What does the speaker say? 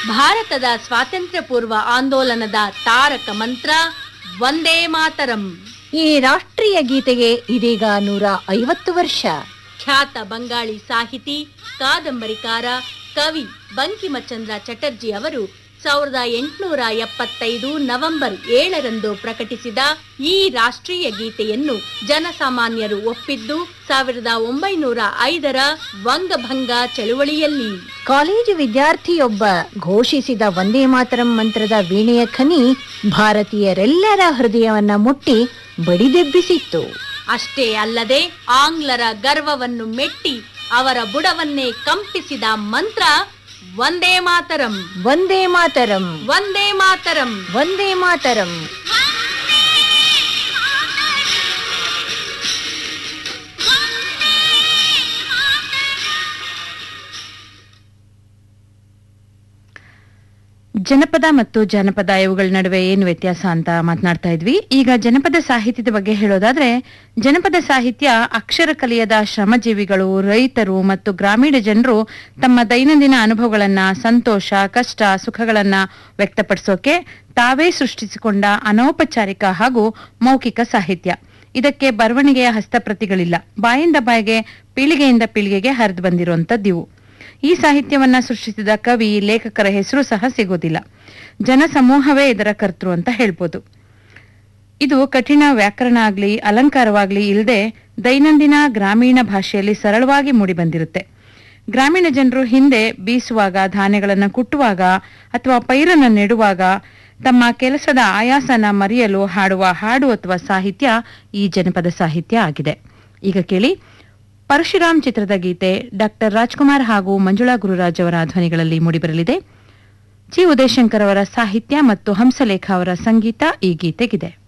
ಭಾರತದ ಸ್ವಾತಂತ್ರ್ಯ ಪೂರ್ವ ಆಂದೋಲನದ ತಾರಕ ಮಂತ್ರ ವಂದೇ ಮಾತರಂ ಈ ರಾಷ್ಟ್ರೀಯ ಗೀತೆಗೆ ಇದೀಗ ನೂರ ಐವತ್ತು ವರ್ಷ ಖ್ಯಾತ ಬಂಗಾಳಿ ಸಾಹಿತಿ ಕಾದಂಬರಿಕಾರ ಕವಿ ಬಂಕಿಮಚಂದ್ರ ಚಟರ್ಜಿ ಅವರು ಸಾವಿರದ ಎಂಟುನೂರ ಎಪ್ಪತ್ತೈದು ನವೆಂಬರ್ ಏಳರಂದು ಪ್ರಕಟಿಸಿದ ಈ ರಾಷ್ಟ್ರೀಯ ಗೀತೆಯನ್ನು ಜನಸಾಮಾನ್ಯರು ಒಪ್ಪಿದ್ದು ಸಾವಿರದ ಒಂಬೈನೂರ ಐದರ ವಂಗಭಂಗ ಚಳುವಳಿಯಲ್ಲಿ ಕಾಲೇಜು ವಿದ್ಯಾರ್ಥಿಯೊಬ್ಬ ಘೋಷಿಸಿದ ವಂದೇ ಮಾತರಂ ಮಂತ್ರದ ವೀಣೆಯ ಖನಿ ಭಾರತೀಯರೆಲ್ಲರ ಹೃದಯವನ್ನ ಮುಟ್ಟಿ ಬಡಿದೆಬ್ಬಿಸಿತ್ತು ಅಷ್ಟೇ ಅಲ್ಲದೆ ಆಂಗ್ಲರ ಗರ್ವವನ್ನು ಮೆಟ್ಟಿ ಅವರ ಬುಡವನ್ನೇ ಕಂಪಿಸಿದ ಮಂತ್ರ ವಂದೇ ಮಾತರಂ ವಂದೇ ಮಾತರಂ ವಂದೇ ಮಾತರಂ ವಂದೇ ಮಾತರಂ ಜನಪದ ಮತ್ತು ಜಾನಪದ ಇವುಗಳ ನಡುವೆ ಏನು ವ್ಯತ್ಯಾಸ ಅಂತ ಮಾತನಾಡ್ತಾ ಇದ್ವಿ ಈಗ ಜನಪದ ಸಾಹಿತ್ಯದ ಬಗ್ಗೆ ಹೇಳೋದಾದ್ರೆ ಜನಪದ ಸಾಹಿತ್ಯ ಅಕ್ಷರ ಕಲಿಯದ ಶ್ರಮಜೀವಿಗಳು ರೈತರು ಮತ್ತು ಗ್ರಾಮೀಣ ಜನರು ತಮ್ಮ ದೈನಂದಿನ ಅನುಭವಗಳನ್ನ ಸಂತೋಷ ಕಷ್ಟ ಸುಖಗಳನ್ನ ವ್ಯಕ್ತಪಡಿಸೋಕೆ ತಾವೇ ಸೃಷ್ಟಿಸಿಕೊಂಡ ಅನೌಪಚಾರಿಕ ಹಾಗೂ ಮೌಖಿಕ ಸಾಹಿತ್ಯ ಇದಕ್ಕೆ ಬರವಣಿಗೆಯ ಹಸ್ತಪ್ರತಿಗಳಿಲ್ಲ ಬಾಯಿಂದ ಬಾಯಿಗೆ ಪೀಳಿಗೆಯಿಂದ ಪೀಳಿಗೆಗೆ ಹರಿದು ಬಂದಿರುವಂತದ್ದಿವು ಈ ಸಾಹಿತ್ಯವನ್ನ ಸೃಷ್ಟಿಸಿದ ಕವಿ ಲೇಖಕರ ಹೆಸರು ಸಹ ಸಿಗೋದಿಲ್ಲ ಜನಸಮೂಹವೇ ಇದರ ಕರ್ತೃ ಅಂತ ಹೇಳ್ಬೋದು ಇದು ಕಠಿಣ ವ್ಯಾಕರಣ ಆಗ್ಲಿ ಅಲಂಕಾರವಾಗ್ಲಿ ಇಲ್ಲದೆ ದೈನಂದಿನ ಗ್ರಾಮೀಣ ಭಾಷೆಯಲ್ಲಿ ಸರಳವಾಗಿ ಮೂಡಿಬಂದಿರುತ್ತೆ ಗ್ರಾಮೀಣ ಜನರು ಹಿಂದೆ ಬೀಸುವಾಗ ಧಾನ್ಯಗಳನ್ನು ಕುಟ್ಟುವಾಗ ಅಥವಾ ಪೈರನ್ನು ನೆಡುವಾಗ ತಮ್ಮ ಕೆಲಸದ ಆಯಾಸನ ಮರೆಯಲು ಹಾಡುವ ಹಾಡು ಅಥವಾ ಸಾಹಿತ್ಯ ಈ ಜನಪದ ಸಾಹಿತ್ಯ ಆಗಿದೆ ಈಗ ಕೇಳಿ ಪರಶುರಾಮ್ ಚಿತ್ರದ ಗೀತೆ ಡಾಕ್ಟರ್ ರಾಜ್ಕುಮಾರ್ ಹಾಗೂ ಮಂಜುಳಾ ಗುರುರಾಜ್ ಅವರ ಧ್ವನಿಗಳಲ್ಲಿ ಮೂಡಿಬರಲಿದೆ ಜಿ ಉದಯಶಂಕರ್ ಅವರ ಸಾಹಿತ್ಯ ಮತ್ತು ಹಂಸಲೇಖ ಅವರ ಸಂಗೀತ ಈ ಗೀತೆಗಿದೆ